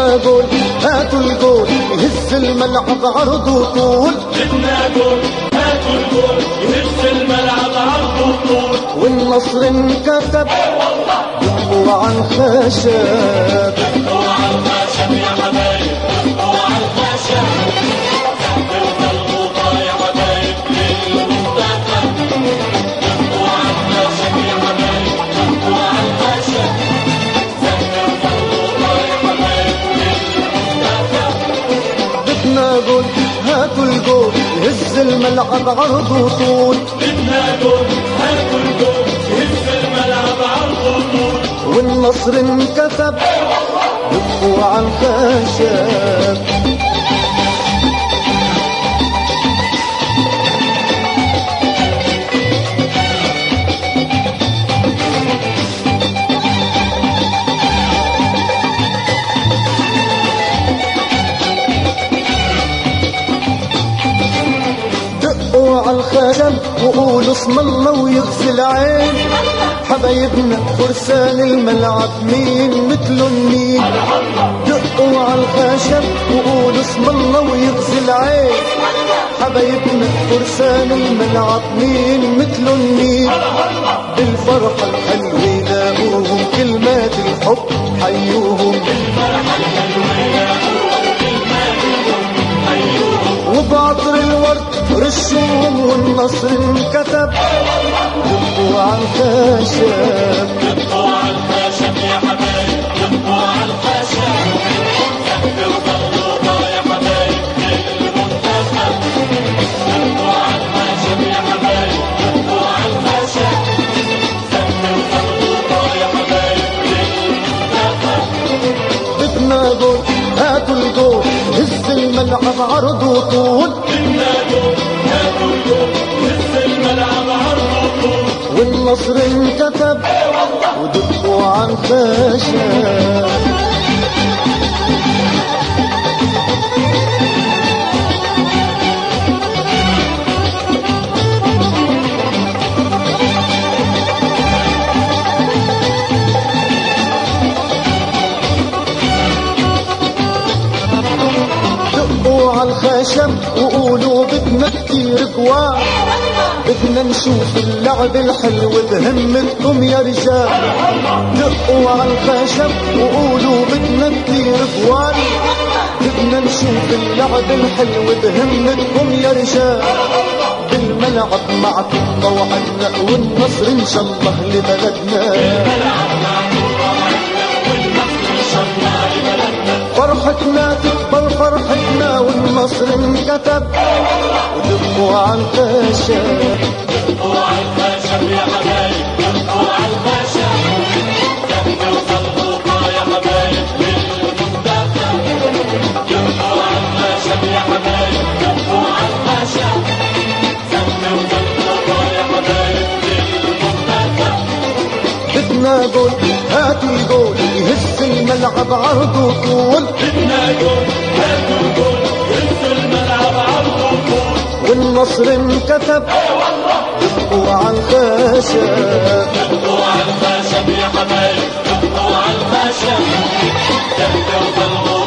بدنا جول هاتوا الجول يهز الملعب عرض وطول بدنا جول هاتوا الجول يهز الملعب عرض وطول والنصر انكتب دقوا على الخشب دقوا على الخشب يا حبايب دقوا على الخشب سقفوا الغوطة يا حبايب للمنتخب دقوا على الخشب يا حبايب دقوا على الخشب سقفوا الغوطة يا حبايب للمنتخب بدنا جول هاتوا الجول يهز الملعب عرض وطول بدنا جول هاتوا الجول يهز الملعب عرض وطول والنصر انكتب دقوا على الخشب دقوا على الخشب وقولوا اسم الله ويغفي العين حبايبنا فرسان الملعب مين مثلهم مين دقوا على الخشب وقولوا اسم الله ويغفي العين حبايبنا فرسان الملعب مين مثلهم مين بالفرحة الحلوة يلاقوهم كلمات الحب حيوهم وبعطر الورد رشوهم والنصر انكتب دقوا على الخشب دقوا على الخشب يا حبايب دقوا على الخشب سقفوا الغوطة يا حبايب للمنتخب دقوا على الخشب يا حبايب دقوا على الخشب سقفوا الغوطة يا حبايب للمنتخب بدنا جول هاتوا الجول هز الملعب عرض وطول بدنا جول هاتوا الجول هز الملعب عرض وطول والنصر انكتب ودقوا على الخشب دقوا على الخشب وقولوا بدنا كتير جوال بدنا نشوف اللعب الحلو بهمتكم يا رجال دقوا على الخشب وقولوا بدنا كتير جوال بدنا نشوف اللعب الحلو بهمتكم يا رجال بالملعب معكم موعدنا والنصر ان شاء الله لبلدنا فرحتنا تكبر فرحتنا والنصر انكتب ودقوا على الخشب دقوا على الخشب يا حبايب دقوا على الخشب سقفوا الغوطة يا حبايب للمنتخب دقوا على الخشب يا حبايب دقوا على الخشب سقفوا الغوطة يا حبايب للمنتخب بدنا جول هاتوا الجول يهز الملعب عرض وطول بدنا جول هاتوا الجول هز الملعب عرض وطول والنصر انكتب دقوا على الخشب دقوا على الخشب يا حبايب دقوا على الخشب سقفوا الغوطة